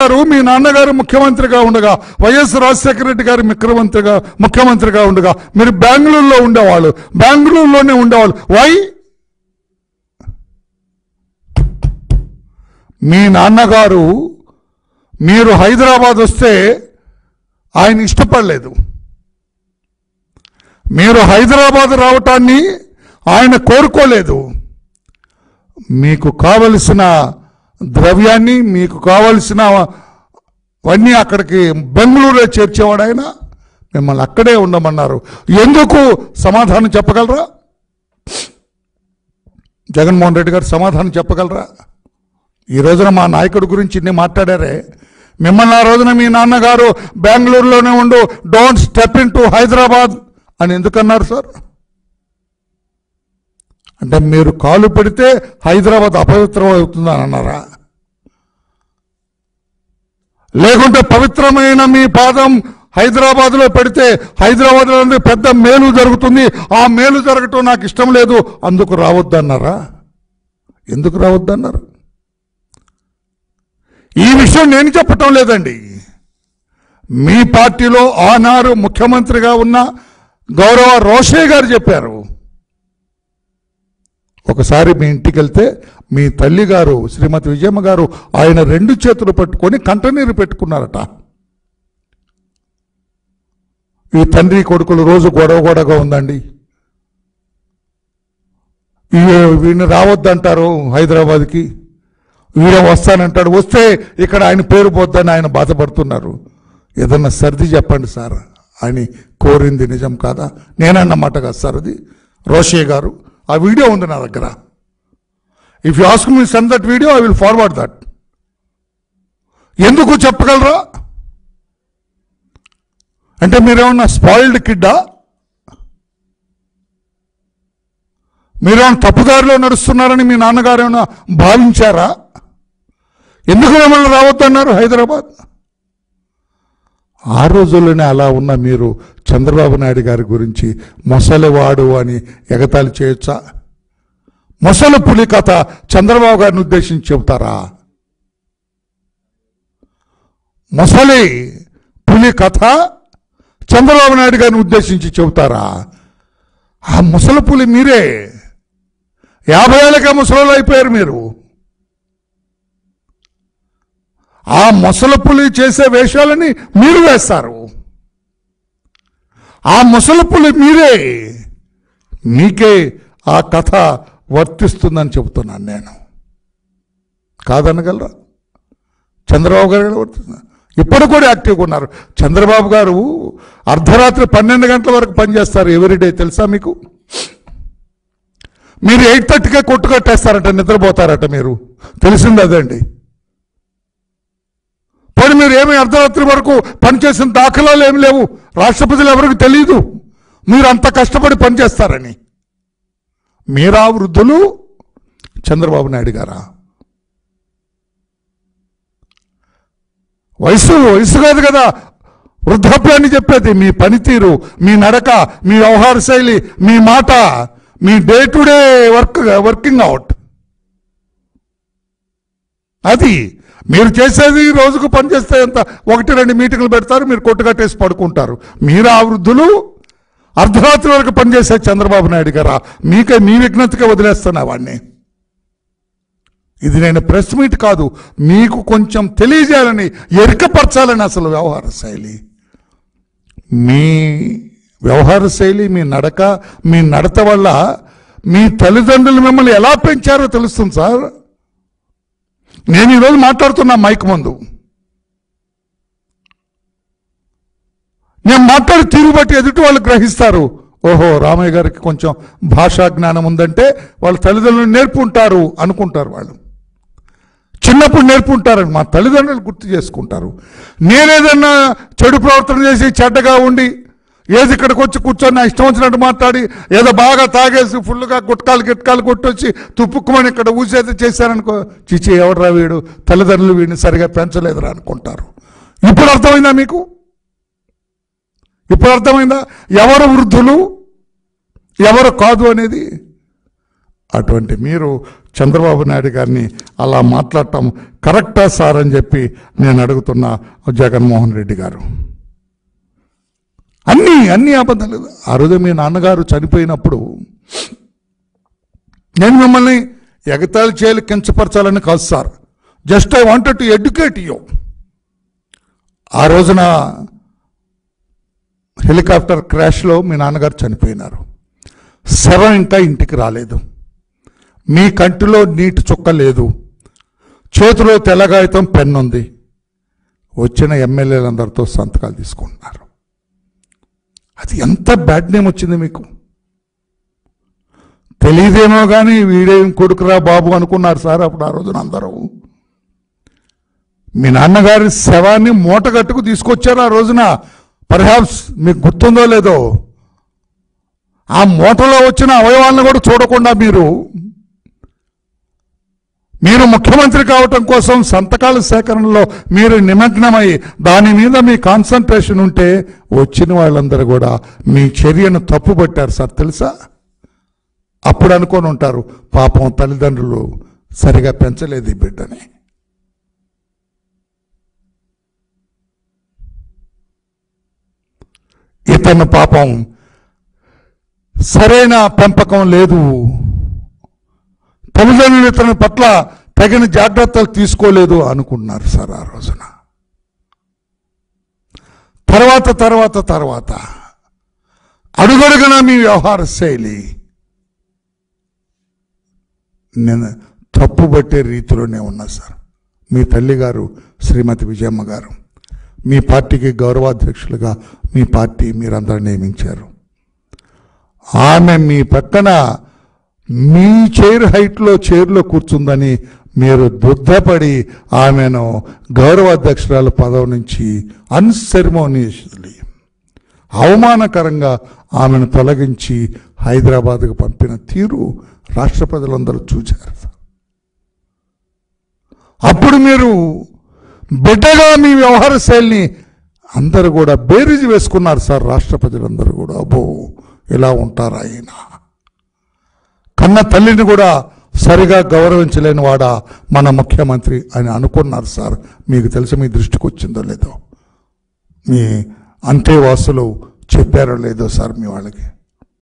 గారు మీ నాన్నగారు ముఖ్యమంత్రిగా ఉండగా వైఎస్ రాజశేఖర రెడ్డి గారు ముఖ్యమంత్రిగా ముఖ్యమంత్రిగా ఉండగా మీరు బెంగళూరులో ఉండేవాళ్ళు బెంగళూరులోనే ఉండేవాళ్ళు వై మీ నాన్నగారు మీరు హైదరాబాద్ వస్తే ఆయన ఇష్టపడలేదు మీరు హైదరాబాద్ రావటాన్ని ఆయన కోరుకోలేదు మీకు కావలసిన ద్రవ్యాన్ని మీకు కావలసిన అవన్నీ అక్కడికి బెంగళూరులో చేర్చేవాడు ఆయన మిమ్మల్ని అక్కడే ఉండమన్నారు ఎందుకు సమాధానం చెప్పగలరా జగన్మోహన్ రెడ్డి గారు సమాధానం చెప్పగలరా ఈ రోజున మా నాయకుడి గురించి ఇన్ని మాట్లాడారే మిమ్మల్ని ఆ రోజున మీ నాన్నగారు బెంగళూరులోనే ఉండు don't step in to Hyderabad అని ఎందుకన్నారు సార్ అంటే మీరు కాలు పెడితే హైదరాబాద్ అపవిత్రం అవుతుందని అన్నారా లేకుంటే పవిత్రమైన మీ పాదం హైదరాబాద్లో పెడితే హైదరాబాద్లో నుండి పెద్ద మేలు జరుగుతుంది ఆ మేలు జరగటం నాకు ఇష్టం లేదు అందుకు రావద్దన్నారా ఎందుకు రావద్దన్నారు ఈ విషయం నేను చెప్పటం లేదండి మీ పార్టీలో ఆనాడు ముఖ్యమంత్రిగా ఉన్న గౌరవ రోషయ్య గారు చెప్పారు ఒకసారి మీ ఇంటికి వెళ్తే మీ తల్లి గారు శ్రీమతి విజయమ్మ గారు ఆయన రెండు చేతులు పట్టుకొని కంటనీరు పెట్టుకున్నారట ఈ తండ్రి కొడుకులు రోజు గొడవ గొడవగా ఉందండి ఈ వీడిని రావద్దంటారు హైదరాబాద్కి వీడే వస్తానంటాడు వస్తే ఇక్కడ ఆయన పేరు పోద్దని ఆయన బాధపడుతున్నారు ఏదన్నా సర్ది చెప్పండి సార్ అని కోరింది నిజం కాదా నేనన్నమాట కదా సార్ అది రోషయ్య గారు ఆ వీడియో ఉంది నా దగ్గర if you ask me send that video I will forward that ఎందుకు చెప్పగలరా అంటే మీరేమన్నా స్పాయిల్డ్ కిడ్డా మీరేమన్నా తప్పుదారిలో నడుస్తున్నారని మీ నాన్నగారు ఏమైనా భావించారా ఎందుకు మిమ్మల్ని రావద్దన్నారు హైదరాబాద్ ఆ రోజుల్లోనే అలా ఉన్న మీరు చంద్రబాబు నాయుడు గారి గురించి మొసలివాడు అని ఎగతాళి చేయొచ్చా మొసలి పులి కథ చంద్రబాబు గారిని ఉద్దేశించి చెబుతారా మొసలి పులి కథ చంద్రబాబు నాయుడు గారిని ఉద్దేశించి చెబుతారా ఆ ముసలి పులి మీరే యాభై ఏళ్ళకే ముసలు అయిపోయారు మీరు ఆ ముసలి పులి చేసే వేషాలని మీరు వేస్తారు ఆ ముసలి పులి మీరే మీకే ఆ కథ వర్తిస్తుందని చెబుతున్నాను నేను కాదనగలరా చంద్రబాబు గారు కూడా వర్తిస్తున్నారు ఇప్పుడు కూడా యాక్టివ్గా ఉన్నారు చంద్రబాబు గారు అర్ధరాత్రి పన్నెండు గంటల వరకు పనిచేస్తారు ఎవ్రీడే తెలుసా మీకు మీరు ఎయిట్ థర్టీకే కొట్టు కట్టేస్తారట నిద్రపోతారట మీరు తెలిసింది అదండి పోనీ మీరు ఏమి అర్ధరాత్రి వరకు పనిచేసిన దాఖలాలు ఏమి లేవు రాష్ట్రపతులు ఎవరికి తెలియదు మీరు అంత కష్టపడి పనిచేస్తారని మీరా వృద్ధులు చంద్రబాబు నాయుడు గారా వయసు వయసు కాదు కదా వృద్ధాప్యాన్ని చెప్పేది మీ పనితీరు మీ నడక మీ వ్యవహార శైలి మీ మాట మీ day to day work working out అది మీరు చేసేది రోజుకు పని చేస్తే ఎంత ఒకటి రెండు మీటింగ్లు పెడతారు మీరు కొట్టుకట్టేసి పడుకుంటారు మీరు ఆ వృద్ధులు అర్ధరాత్రి వరకు పనిచేసే చంద్రబాబు నాయుడు గారా మీకే మీ విఘ్నతగా వదిలేస్తున్నా వాడిని ఇది నేను ప్రెస్ మీట్ కాదు మీకు కొంచెం తెలియజేయాలని ఎరికపరచాలని అసలు వ్యవహార శైలి మీ వ్యవహార శైలి మీ నడక మీ నడత వల్ల మీ తల్లిదండ్రులు మిమ్మల్ని ఎలా పెంచారో తెలుస్తుంది సార్ నేను ఈరోజు మాట్లాడుతున్నా మైక్ ముందు నేను మాట్లాడి తీరు బట్టి ఎదుటి వాళ్ళు గ్రహిస్తారు ఓహో రామయ్య గారికి కొంచెం భాషా జ్ఞానం ఉందంటే వాళ్ళ తల్లిదండ్రులు నేర్పుంటారు అనుకుంటారు వాళ్ళు చిన్నప్పుడు నేర్పుంటారని మా తల్లిదండ్రులు గుర్తు చేసుకుంటారు నేనేదన్నా చెడు ప్రవర్తన చేసి చెడ్డగా ఉండి ఏది ఇక్కడికి వచ్చి కూర్చొని నా ఇష్టం వచ్చినట్టు మాట్లాడి ఏదో బాగా తాగేసి ఫుల్గా గుట్కాలు గిట్కాలు కొట్టొచ్చి తుప్పుక్కుమని ఇక్కడ ఊసేది చేశారనుకో చిచి ఎవడరా వీడు తల్లిదండ్రులు వీడిని సరిగా పెంచలేదురా అనుకుంటారు ఇప్పుడు అర్థమైందా మీకు ఇప్పుడు అర్థమైందా ఎవరు వృద్ధులు ఎవరు కాదు అనేది అటువంటి మీరు చంద్రబాబు నాయుడు గారిని అలా మాట్లాడటం కరెక్టా సార్ అని చెప్పి నేను అడుగుతున్నా జగన్మోహన్ రెడ్డి గారు అన్నీ అన్ని అబద్ధాలు ఆ రోజు మీ నాన్నగారు చనిపోయినప్పుడు నేను మిమ్మల్ని ఎగతాళి చేయాలి కించపరచాలని కాదు sir just I wanted to educate you ఆ రోజున హెలికాప్టర్ క్రాష్లో మీ నాన్నగారు చనిపోయినారు శవం ఇంకా ఇంటికి రాలేదు మీ కంటిలో నీటి చుక్క లేదు చేతిలో తెల్లగాయతం పెన్ ఉంది వచ్చిన ఎమ్మెల్యేలందరితో సంతకాలు తీసుకుంటున్నారు అది ఎంత బ్యాడ్ నేమ్ వచ్చింది మీకు తెలియదేమో కానీ వీడేం కొడుకురా బాబు అనుకున్నారు సార్ అప్పుడు ఆ రోజున అందరూ మీ నాన్నగారి శవాన్ని మూట కట్టుకు తీసుకొచ్చారు ఆ రోజున పర్హాప్స్ మీకు గుర్తుందో లేదో ఆ మూటలో వచ్చిన అవయవాలను కూడా చూడకుండా మీరు మీరు ముఖ్యమంత్రి కావటం కోసం సంతకాల సేకరణలో మీరు నిమగ్నమై దాని మీద మీ కాన్సన్ట్రేషన్ ఉంటే వచ్చిన వాళ్ళందరూ కూడా మీ చర్యను తప్పుపట్టారు సార్ తెలుసా అప్పుడు అనుకొని ఉంటారు పాపం తల్లిదండ్రులు సరిగా పెంచలేదు ఈ బిడ్డని ఇతను పాపం సరైన పెంపకం లేదు తల్లిదండ్రులు ఇతని పట్ల తగిన జాగ్రత్తలు తీసుకోలేదు అనుకున్నారు సార్ ఆ రోజున తర్వాత తర్వాత తర్వాత అడుగడుగున మీ వ్యవహార శైలి నేను తప్పుబట్టే రీతిలోనే ఉన్నా సార్ మీ తల్లిగారు శ్రీమతి విజయమ్మ గారు మీ పార్టీకి గౌరవాధ్యక్షులుగా మీ పార్టీ మీరందరూ నియమించారు ఆమె మీ పక్కన మీ చైర్ హైట్లో చైర్లో కూర్చుందని మీరు దుద్దపడి ఆమెను గౌరవాధ్యక్షురాలు పదవి నుంచి అన్సెరిమోనియస్లీ అవమానకరంగా ఆమెను తొలగించి హైదరాబాద్కు పంపిన తీరు రాష్ట్ర ప్రజలందరూ చూశారు అప్పుడు మీరు బిడ్డగా మీ వ్యవహార శైలిని అందరూ కూడా బేరీజు వేసుకున్నారు సార్ రాష్ట్ర ప్రజలందరూ కూడా అబ్బో ఇలా ఉంటారు ఆయన కన్న తల్లిని కూడా సరిగా గౌరవించలేని వాడా మన ముఖ్యమంత్రి అని అనుకున్నారు సార్ మీకు తెలిసి మీ దృష్టికి వచ్చిందో లేదో మీ అంతేవాసులు చెప్పారో లేదో సార్ మీ వాళ్ళకి